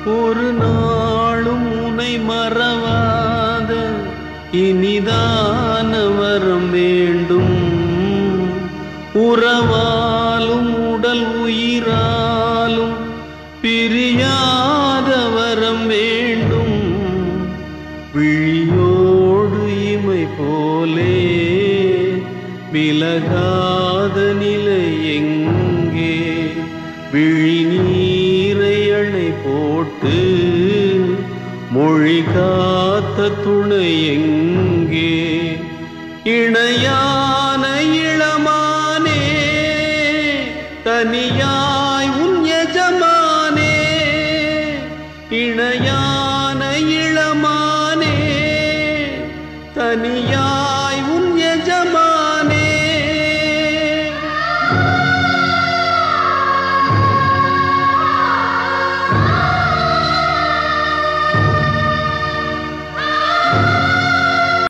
ஒரு நாளும் உனை மறவாத இனிதான வரம் வேண்டும் உறவாலும் உடல் உயிராலும் பிரியாத வரம் வேண்டும் விழியோடு இமை போலே விலகாத நிலை எங்கே விழி நீரை அணை போட்டு மொழி காத்த துணை எங்கே இணையான இளமானே தனியாய் உன் எஜமானே இணையான இளமானே தனியாய்